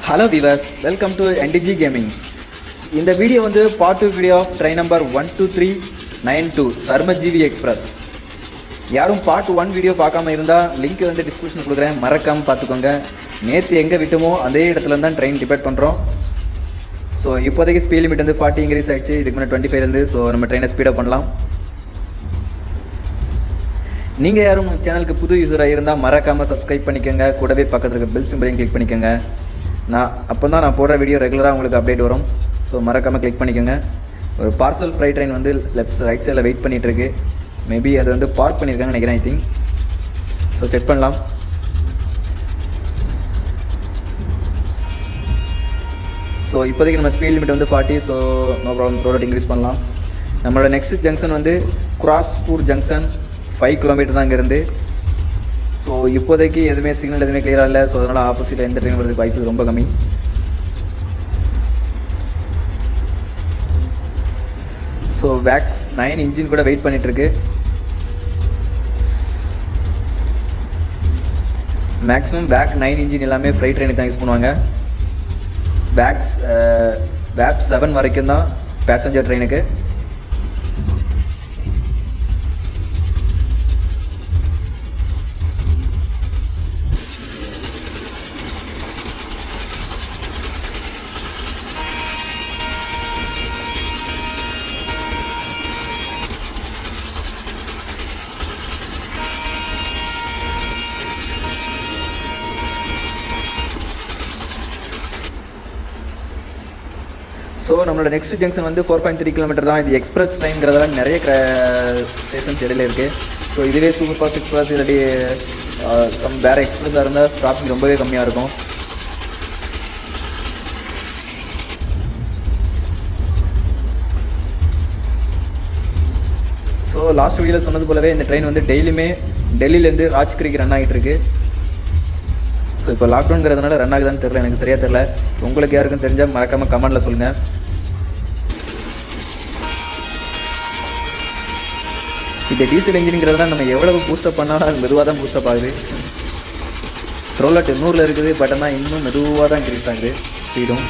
hello viewers welcome to NTG gaming இந்த video வந்து part two video of train number one two three nine two Shramjeevi express யாரும் part one video பார்க்காம இருந்தால் link வந்து description கொடுக்குறேன் மறக்காமல் பார்த்துக்கோங்க நேற்று எங்கே விட்டோமோ அதே இடத்துல தான் ட்ரெயின் டிபெட் பண்ணுறோம் ஸோ இப்போதைக்கு ஸ்பீட் லிமிட் வந்து ஃபார்ட்டி இன்க்ரீஸ் ஆயிடுச்சு இதுக்கு முன்னாடி டுவெண்ட்டி ஃபைவ் இருந்து ஸோ நம்ம ட்ரெயினை ஸ்பீடப் பண்ணலாம் நீங்கள் யாரும் நம்ம சேனலுக்கு புது யூஸராக இருந்தால் மறக்காமல் சப்ஸ்கிரைப் பண்ணிக்கோங்க கூடவே பக்கத்தில் இருக்க பெல் சிம்பிளையும் கிளிக் பண்ணிக்கோங்க நான் அப்போ தான் நான் போடுற வீடியோ ரெகுலராக உங்களுக்கு அப்டேட் வரும் ஸோ மறக்காமல் கிளிக் பண்ணிக்கோங்க ஒரு பார்சல் ஃப்ரைட் ட்ரெயின் வந்து லெஃப்ட் ரைட் சைடில் வெயிட் பண்ணிட்டு இருக்கு மேபி அது வந்து பார்க் பண்ணியிருக்காங்கன்னு நினைக்கிறேன் ஐ திங்க் ஸோ செக் பண்ணலாம் ஸோ இப்போதைக்கு நம்ம ஸ்பீட் லிமிட் வந்து forty so no problem road increase பண்ணலாம் நம்மளோட நெக்ஸ்ட் ஜங்ஷன் வந்து கிராஸ்பூர் ஜங்ஷன் ஃபைவ் கிலோமீட்டர் தான் இங்கேருந்து ஸோ இப்போதைக்கு எதுவுமே சிக்னல் எதுவுமே கிளியராக இல்லை ஸோ அதனால் ஆப்போசிட்டில் எந்த ட்ரெயின் வரதுக்கு வாய்ப்பு ரொம்ப கம்மி ஸோ வேக்ஸ் நைன் இன்ஜின் கூட வெயிட் பண்ணிட்டு இருக்கு மேக்ஸிமம் பேக் நைன் இன்ஜின் எல்லாமே ஃப்ரைட் ட்ரெயினுக்கு தான் யூஸ் பண்ணுவாங்க பேக்ஸ் வேப் செவன் வரைக்கும் தான் பேசஞ்சர் ட்ரெயினுக்கு ஸோ நம்மளோட நெக்ஸ்ட் ஜங்ஷன் வந்து ஃபோர் பாயிண்ட் த்ரீ கிலோமீட்டர் தான் இது எக்ஸ்பிரஸ் ட்ரெயின்ங்கிறதால நிறைய ஸ்டேஷன்ஸ் இடையில இருக்குது ஸோ இதுவே சூப்பர் ஃபாஸ்ட் எக்ஸ்பிரஸ் இல்லாட்டி சம் வேறு எக்ஸ்பிரஸாக இருந்தால் ஸ்டாப்பிங் ரொம்பவே கம்மியாக இருக்கும் ஸோ லாஸ்ட் வீடியோவில் சொன்னது போலவே இந்த ட்ரெயின் வந்து டெய்லியுமே டெல்லியிலேருந்து ராஜ்கிரிக்கு ரன் ஆகிட்டு இருக்கு ஸோ இப்போ லாக்டவுன்ங்கிறதுனால ரன் ஆகுதான்னு தெரில எனக்கு சரியாக தெரில உங்களுக்கு யாருக்கும் தெரிஞ்சால் மறக்காமல் கமெண்டில் சொல்லுங்கள் இந்த டீசல் இன்ஜினுங்கிறதுனால நம்ம எவ்வளவு பூஸ்டப் பண்ணாலும் அது மெதுவாக தான் பூஸ்டப் ஆகுது த்ரோலா தொண்ணூறில் இருக்குது பட் ஆனால் இன்னும் மெதுவாக தான் இன்க்ரீஸ் ஆகுது ஸ்பீடும்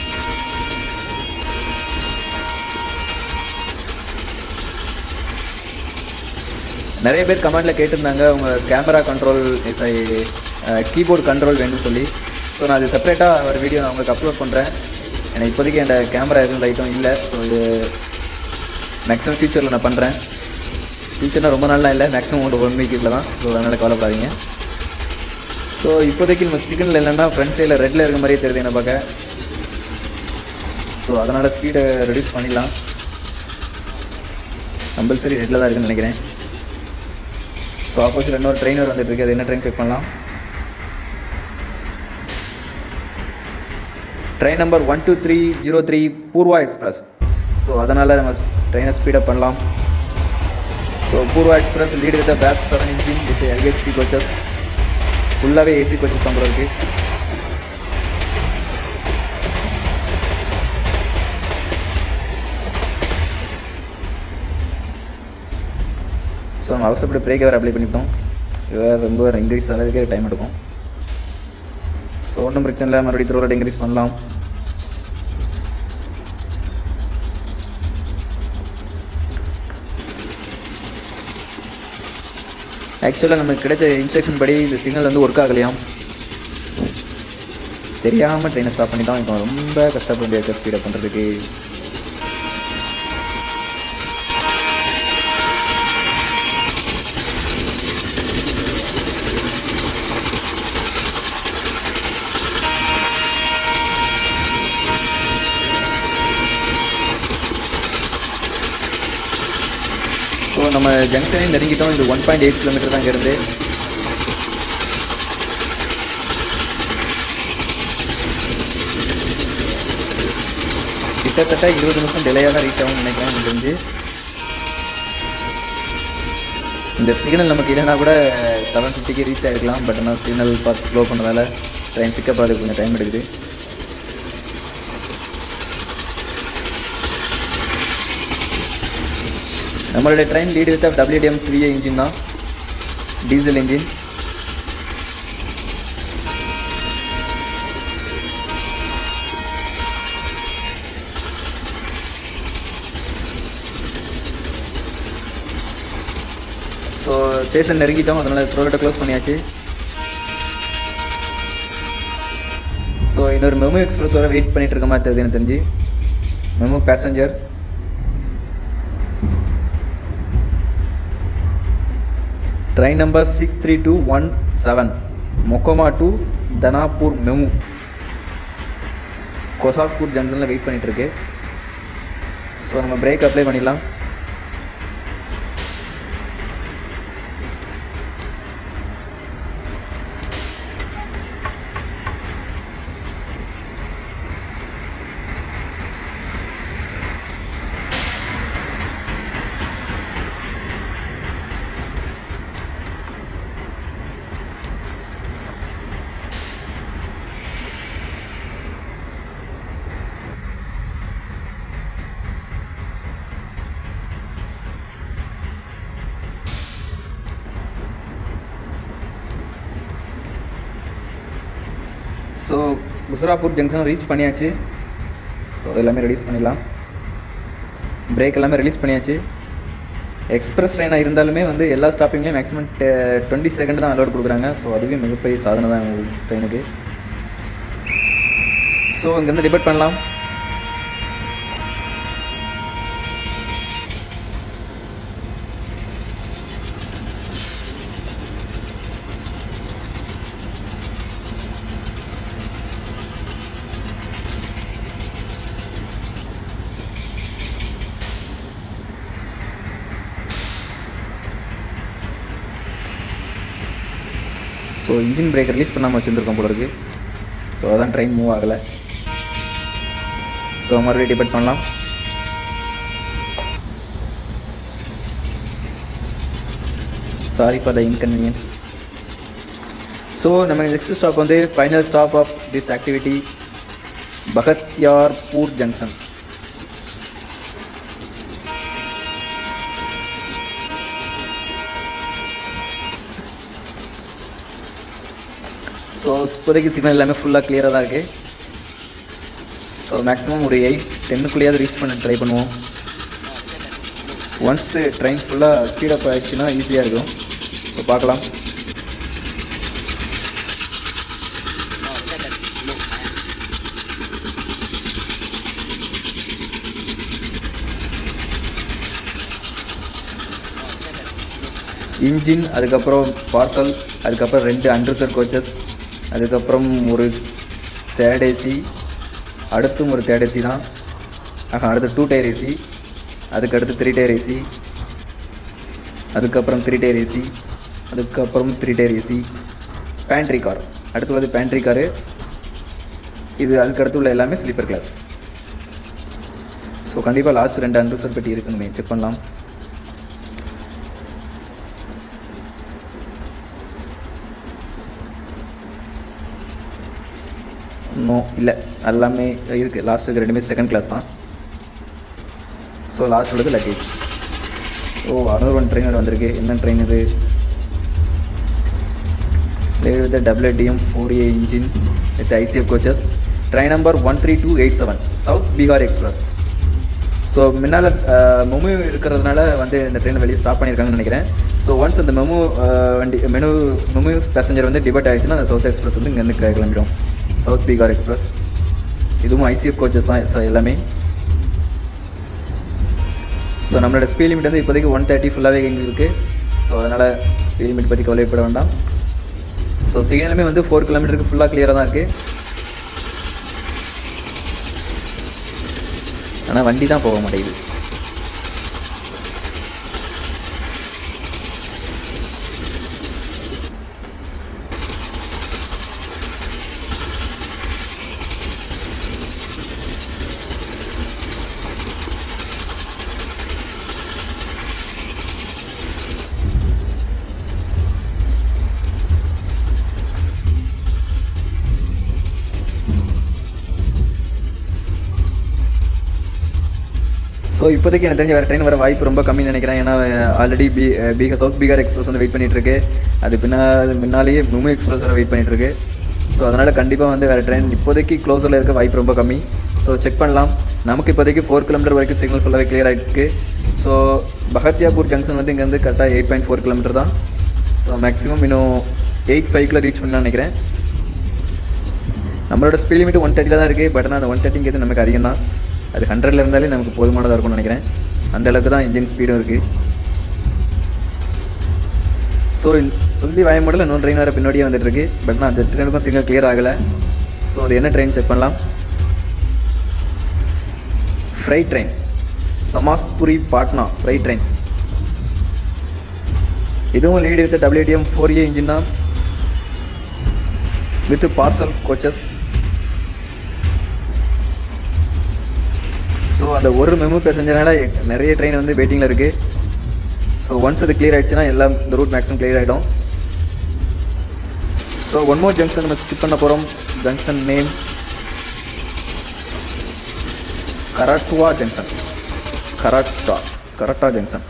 நிறைய பேர் கமெண்டில் கேட்டிருந்தாங்க உங்கள் camera control sorry keyboard control வேணும்னு சொல்லி ஸோ நான் அது செப்பரேட்டாக ஒரு வீடியோ நான் உங்களுக்கு அப்லோட் பண்ணுறேன் ஏன்னா இப்போதைக்கு என் கேமரா எதுவும் லைட்டும் இல்லை ஸோ இது மேக்ஸிமம் ஃபியூச்சரில் நான் பண்ணுறேன் ஃபியூச்சர்னால் ரொம்ப நாள்லாம் இல்லை மேக்ஸிமம் ஒரு ஒன் வீக்கில் தான் ஸோ அதனால் கவலைப்படாதீங்க ஸோ இப்போதைக்கு நம்ம சிக்னல் இல்லைன்னா ஃப்ரண்ட் சைடில் ரெட்டில் இருக்க மாதிரியே தெரியுது என்ன பார்க்க ஸோ அதனால் ஸ்பீடை ரெடியூஸ் பண்ணிடலாம் கம்பல்சரி ரெட்டில் தான் இருக்குன்னு நினைக்கிறேன் ஸோ ஆப்போசிட் இன்னொரு ட்ரெயினர் வந்துட்டு இருக்கு அது என்ன ட்ரெயின் செக் பண்ணலாம் train number one two three zero three Poorva express so அதனால் நம்ம ட்ரெயினை ஸ்பீடப் பண்ணலாம் so Poorva express lead with பேப் seven engine with LHB coaches ஃபுல்லாகவே ஏசி கோச்சஸ் தான் இருக்குது ஸோ நம்ம அவசரப்பட்டு பிரேக் வேறு அப்ளை பண்ணிட்டோம் வேறு ரொம்ப இன்க்ரீஸ் ஆகிறதுக்கே டைம் எடுக்கும் ஸோ ஒன்றும் பிரச்சனை இல்லை மறுபடியும் த்ரோட் இன்க்ரீஸ் பண்ணலாம் ஆக்சுவலாக நமக்கு கிடைச்ச இன்ஸ்ட்ரக்ஷன் படி இந்த சிக்னல் வந்து ஒர்க் ஆகலையாம் தெரியாமல் ட்ரெயினை ஸ்டாப் பண்ணி தான் இப்போ ரொம்ப கஷ்டப்பட முடியாது ஸ்பீடப் பண்ணுறதுக்கு ஸோ நம்ம ஜங்ஷனே நெருங்கிட்டோம் இது ஒன் பாயிண்ட் எயிட் கிலோமீட்டர் தான் இங்கேருந்து கிட்டத்தட்ட இருபது நிமிஷம் டிலேயாக தான் ரீச் ஆகும்னு நினைக்கிறேன் எனக்கு தெரிஞ்சு இந்த சிக்னல் நமக்கு இல்லைனா கூட செவன் ஃபிஃப்டிக்கு ரீச் ஆகிருக்கலாம் பட் ஆனால் சிக்னல் பார்த்து ஸ்லோ பண்ணதால ட்ரெயின் பிக்கப் ஆகிறதுக்கு கொஞ்சம் டைம் எடுக்குது நம்மளுடைய train lead with WDM three engine தான் டீசல் இன்ஜின் ஸோ ஸ்டேஷன் நெருங்கிட்டோம் அதனால் த்ரோட்டை க்ளோஸ் பண்ணியாச்சு ஸோ இன்னொரு மெமோ எக்ஸ்பிரஸ் வர வெயிட் பண்ணிட்டு இருக்க மாதிரி தெரியுது எனக்கு தெரிஞ்சு MEMU passenger train number six three two one seven Mokama to Danapur MEMU Khusropur ஜங்ஷனில் வெயிட் பண்ணிட்டு இருக்கு ஸோ நம்ம பிரேக் அப்ளை பண்ணிடலாம் ஸோ குசராப்பூர் ஜங்ஷன் ரீச் பண்ணியாச்சு ஸோ எல்லாமே ரிலீஸ் பண்ணிடலாம் பிரேக் எல்லாமே ரிலீஸ் பண்ணியாச்சு எக்ஸ்பிரஸ் ட்ரெயினாக இருந்தாலுமே வந்து எல்லா ஸ்டாப்பிங்லேயும் மேக்ஸிமம் டுவெண்ட்டி செகண்ட் தான் அலோட் கொடுக்குறாங்க ஸோ அதுவே மிகப்பெரிய சாதனை தான் ட்ரெயினுக்கு ஸோ இங்கேருந்து டிபெட் பண்ணலாம் ஸோ இன்ஜின் பிரேக் ரிலீஸ் பண்ணாமல் வச்சுருந்துருக்கோம் போல இருக்கு ஸோ அதான் ட்ரெயின் மூவ் ஆகலை ஸோ மறுபடியும் டிபெட் பண்ணலாம் sorry for the inconvenience so நம்ம நெக்ஸ்ட் ஸ்டாப் வந்து final stop of this activity Bakhtiyarpur junction so இப்போதைக்கு சிக்னல் எல்லாமே ஃபுல்லாக கிளியராக தான் இருக்குது ஸோ மேக்ஸிமம் ஒரு எயிட் டென்னுக்குள்ளேயாவது ரீச் பண்ண ட்ரை பண்ணுவோம் ஒன்ஸ் ட்ரெயின் ஃபுல்லாக ஸ்பீடப் ஆகிடுச்சுன்னா ஈஸியாக இருக்கும் ஸோ பார்க்கலாம் இன்ஜின் அதுக்கப்புறம் பார்சல் அதுக்கப்புறம் ரெண்டு அண்டர்சர் கோச்சஸ் அதுக்கப்புறம் ஒரு தேர்ட் ஏசி அடுத்தும் ஒரு தேர்ட் ஏசி தான் ஆஹா அடுத்து டூ டயர் ஏசி அதுக்கு அடுத்து த்ரீ டயர் ஏசி அதுக்கப்புறம் த்ரீ டயர் ஏசி அதுக்கப்புறம் three tier AC pantry car அடுத்து உள்ளது பேண்ட்ரி காரு இது அதுக்கு அடுத்து உள்ள எல்லாமே ஸ்லீப்பர் கிளாஸ் ஸோ கண்டிப்பாக லாஸ்ட் ரெண்டு அண்டர்சர் பெட்டி இருக்குன்னு செக் பண்ணலாம் நோ இல்லை எல்லாமே இருக்குது லாஸ்ட் இருக்க ரெண்டுமே செகண்ட் கிளாஸ் தான் ஸோ லாஸ்ட் உள்ளது லக்கேஜ் ஓ அனதர் ஒன் ட்ரெயினர் வந்திருக்கு என்ன ட்ரெயின் இது lead with W DM four A engine with ICF coaches train number one three two eight seven south Bihar express so முன்னால் மெமு இருக்கிறதுனால வந்து இந்த ட்ரெயினை வெளியே ஸ்டாப் பண்ணியிருக்காங்கன்னு நினைக்கிறேன் ஸோ ஒன்ஸ் அந்த மெமு வண்டி மெனு மெமு பேசஞ்சர் வந்து டிபேட் ஆகிடுச்சுன்னா அந்த சவுத் எக்ஸ்பிரஸ் வந்து இங்கேருந்து கிளம்பிடும் சவுத் பீகார் எக்ஸ்பிரஸ் இதுவும் ஐசிஎஃப் கோச்சஸ் தான் so எல்லாமே ஸோ நம்மளோட ஸ்பீட் லிமிட் வந்து இப்போதைக்கு ஒன் தேர்ட்டி ஃபுல்லாகவே எங்கே இருக்குது ஸோ அதனால் ஸ்பீட் லிமிட் பற்றி கவலைப்பட வேண்டாம் ஸோ சிக்னலுமே வந்து ஃபோர் கிலோமீட்டருக்கு ஃபுல்லாக கிளியராக தான் இருக்குது ஆனால் வண்டி தான் போக மாட்டேங்குது ஸோ இப்போதைக்கு எனக்கு தெரிஞ்ச வேறு ட்ரெயின் வர வாய்ப்பு ரொம்ப கம்மின்னு நினைக்கிறேன் ஏன்னா ஆல்ரெடி பீ பீகார் சவுத் பீகார் எக்ஸ்பிரஸ் வந்து வெயிட் பண்ணிட்டு இருக்கு அது பின்னால் முன்னாலேயே மும்பை எக்ஸ்பிரஸ் வர வெயிட் பண்ணிட்டு இருக்கு ஸோ அதனால் கண்டிப்பாக வந்து வேறு ட்ரெயின் இப்போதைக்கு க்ளோஸரில் இருக்க வாய்ப்பு ரொம்ப கம்மி ஸோ செக் பண்ணலாம் நமக்கு இப்போதைக்கு ஃபோர் கிலோமீட்டர் வரைக்கும் சிக்னல் ஃபுல்லாகவே கிளியர் ஆகிருக்கு ஸோ பகத்யாபூர் ஜங்ஷன் வந்து இங்கேருந்து கரெக்டாக எயிட் பாயிண்ட் ஃபோர் கிலோமீட்டர் தான் ஸோ மேக்ஸிமம் இன்னும் எயிட் ஃபைவ்க்குள்ளே ரீச் பண்ணலாம்னு நினைக்கிறேன் நம்மளோட ஸ்பீட் லிமிட் ஒன் தேர்ட்டியில் தான் இருக்குது பட் ஆனால் அந்த ஒன் தேர்ட்டிங்கிறது நமக்கு அதிகம் தான் அது ஹண்ட்ரடில் இருந்தாலே நமக்கு போதுமானதாக இருக்கும்னு நினைக்கிறேன் அந்த அளவுக்கு தான் இன்ஜின் ஸ்பீடும் இருக்குது ஸோ சொல்லி வாய மாடல இன்னொரு ட்ரெயின் வேறு பின்னாடியே வந்துட்டு இருக்கு பட் நான் அந்த ட்ரெயினுக்கும் சிக்னல் கிளியர் ஆகலை ஸோ அது என்ன ட்ரெயின் செக் பண்ணலாம் freight train Samastipur Patna freight train இதுவும் lead with WDM four A engine தான் வித் பார்சல் கோச்சஸ் ஸோ அந்த ஒரு மெமு பேசஞ்சர்னால நிறைய ட்ரெயின் வந்து வெயிட்டிங்கில் இருக்குது ஸோ ஒன்ஸ் அது கிளியர் ஆகிடுச்சுன்னா எல்லாம் இந்த ரூட் மேக்ஸிமம் கிளியர் ஆகிடும் ஸோ ஒன் மோர் ஜங்ஷன் நம்ம ஸ்கிப் பண்ண போகிறோம் junction name Karauta junction Karauta Karauta junction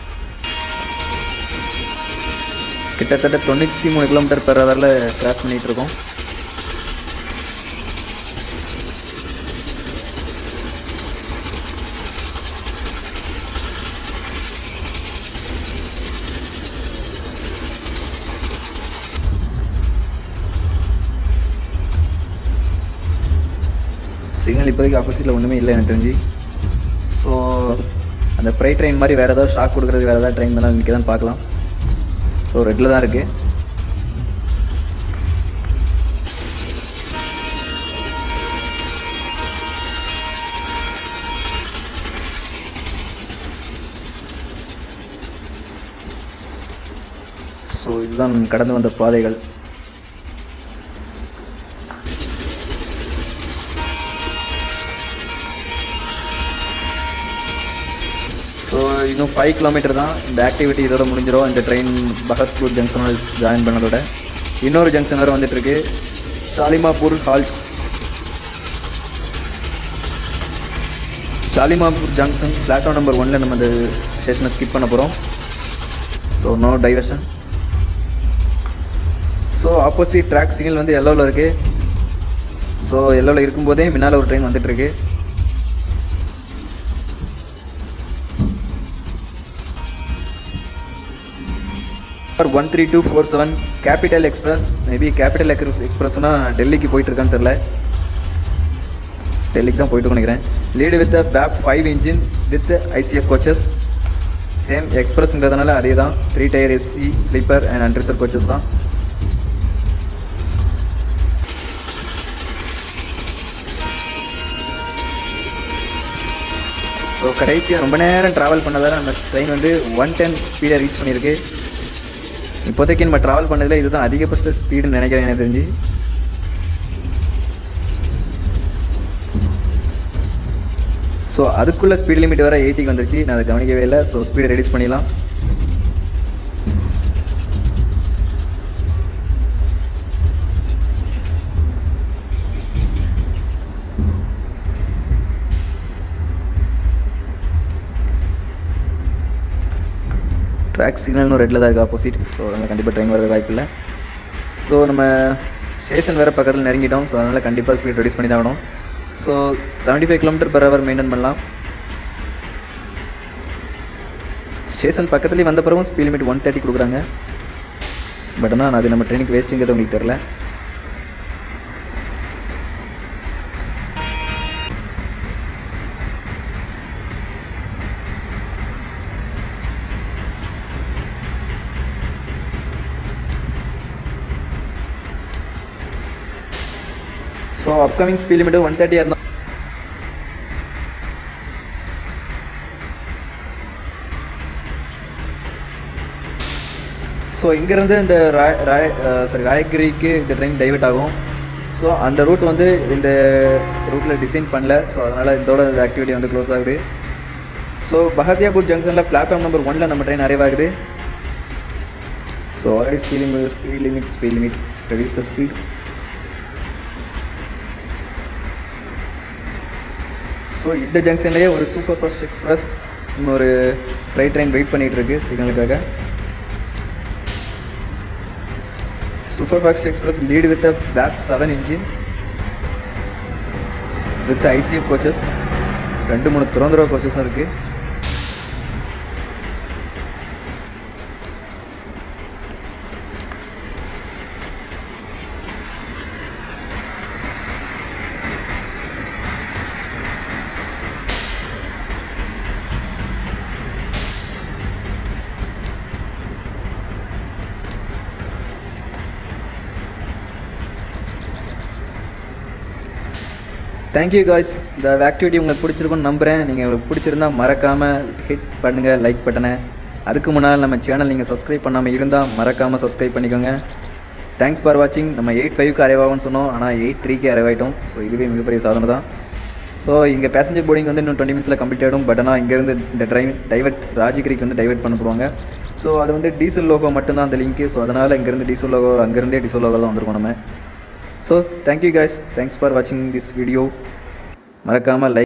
கிட்டத்தட்ட தொண்ணூற்றி மூணு கிலோமீட்டர் பெர் ஹவரில் கிராஸ் பண்ணிகிட்டு இருக்கோம் சிக்னல் இப்போதைக்கு ஆப்போசிட்டில் ஒன்றுமே இல்லை எனக்கு தெரிஞ்சு ஸோ அந்த ஃப்ரைட் ட்ரெயின் மாதிரி வேறு ஏதாவது ஷாக் கொடுக்குறது வேறு ஏதாவது ட்ரெயின் மேலே நிற்கதான்னு பார்க்கலாம் ஸோ ரெட்டில் தான் இருக்குது ஸோ இதுதான் கடந்து வந்த பாதைகள் ஸோ இன்னும் ஃபைவ் கிலோமீட்டர் தான் இந்த ஆக்டிவிட்டி இதோட முடிஞ்சிடும் இந்த ட்ரெயின் பகத்பூர் ஜங்ஷனில் ஜாயின் பண்ணதோட இன்னொரு ஜங்ஷன் வேறு வந்துட்டுருக்கு Shalimarpur halt Shalimarpur junction platform number ஒன்ல நம்ம இந்த ஸ்டேஷனை ஸ்கிப் பண்ண போகிறோம் so no diversion so opposite track signal வந்து எல்லோவில் இருக்குது ஸோ எல்லோவில் இருக்கும்போதே முன்னால் ஒரு ட்ரெயின் வந்துட்டுருக்கு one three two four seven capital express maybe capital எக்ஸ்பிரஸ்னா டெல்லிக்கு போயிட்டு இருக்கான்னு தெரில டெல்லிக்கு தான் போயிட்டு நினைக்கிறேன் லீடு வித் பேப் five engine with ICF coaches same எக்ஸ்பிரஸ்ங்கிறதுனால அதே தான் three tier AC sleeper and unreserved coaches தான் ஸோ கடைசியாக ரொம்ப நேரம் ட்ராவல் பண்ணதால நம்ம ட்ரெயின் வந்து ஒன் டென் ஸ்பீடை ரீச் பண்ணியிருக்கு இப்போதைக்கு நம்ம ட்ராவல் பண்ணதில் இதுதான் அதிகபட்ச ஸ்பீடுன்னு நினைக்கிறேன் எனக்கு தெரிஞ்சு ஸோ அதுக்குள்ளே ஸ்பீட் லிமிட் வர எயிட்டிக்கு வந்துருச்சு நான் அதை கவனிக்கவே இல்லை ஸோ ஸ்பீடை ரெடியூஸ் பண்ணிடலாம் ட்ராக் சிக்னல்னு ரெட்டில் தான் இருக்குது ஆப்போசிட் ஸோ அதனால் கண்டிப்பாக ட்ரெயின் வரது வாய்ப்பு இல்லை ஸோ நம்ம ஸ்டேஷன் வேறு பக்கத்தில் நெருங்கிட்டோம் ஸோ அதனால் கண்டிப்பாக ஸ்பீட் ரெடியூஸ் பண்ணி தான் ஆகணும் so seventy five kilometre per hour maintain பண்ணலாம் ஸ்டேஷன் பக்கத்துலேயே வந்த பிறகும் ஸ்பீட் லிமிட் ஒன் தேர்ட்டி கொடுக்குறாங்க பட் ஆனால் அது நம்ம ட்ரெயினுக்கு வேஸ்ட்டுங்கிறது உங்களுக்கு தெரில so upcoming speed limit one தேர்ட்டியாக இருந்தால் ஸோ இங்கேருந்து இந்த ராய் ராய் சாரி ராயகிரிக்கு இந்த ட்ரெயின் டைவர்ட் ஆகும் ஸோ அந்த ரூட் வந்து இந்த ரூட்டில் டிசைன் பண்ணல ஸோ அதனால் இதோட ஆக்டிவிட்டி வந்து க்ளோஸ் ஆகுது ஸோ பஹத்தியாபூர் ஜங்ஷனில் பிளாட்ஃபார்ம் நம்பர் ஒனில் நம்ம ட்ரெயின் அரைவ் ஆகுது so already speed limit speed limit speed limit reduce the speed so இந்த ஜங்ஷன்லேயே ஒரு சூப்பர் ஃபாஸ்ட் எக்ஸ்பிரஸ் இன்னொரு ஃப்ரைட் ட்ரெயின் வெயிட் பண்ணிகிட்டு இருக்கு சிக்னலுக்காக super fast express lead with a பேப் seven engine with ICF coaches ரெண்டு மூணு துறந்துரோ கோச்சஸும் இருக்குது தேங்க்யூ காய்ஸ் இந்த ஆக்டிவிட்டி உங்களுக்கு பிடிச்சிருக்குன்னு நம்புகிறேன் நீங்கள் உங்களுக்கு பிடிச்சிருந்தா மறக்காமல் ஹிட் பண்ணுங்கள் லைக் பட்டனை அதுக்கு முன்னால் நம்ம சேனல் நீங்கள் சப்ஸ்கிரைப் பண்ணாமல் இருந்தால் மறக்காமல் சப்ஸ்கிரைப் பண்ணிக்கோங்க தேங்க்ஸ் ஃபார் வாட்சிங் நம்ம எயிட் ஃபைவ்க்கு அரைவாகும்னு சொன்னோம் ஆனால் எயிட் த்ரீக்கு அரைவாயிட்டோம் ஸோ இதுவே மிகப்பெரிய சாதனை தான் ஸோ இங்கே பேசஞ்சர் போர்டிங் வந்து இன்னும் டுவெண்ட்டி மினிட்ஸில் கம்ப்ளீட் ஆகிடும் பட் ஆனால் இங்கேருந்து இந்த ட்ரைவ் டைவர்ட் ராஜகிரிக்கு வந்து டைவர்ட் பண்ண போடுவாங்க ஸோ அது வந்து டீசல் லோகோ மட்டும்தான் அந்த லிங்க்கு ஸோ அதனால் இங்கேருந்து டீசல் லோகோ அங்கேருந்தே டீசல் லோகோ தான் வந்திருக்கோம் நம்ம so thank you guys thanks for வாட்சிங் திஸ் வீடியோ மறக்காமல் லைக்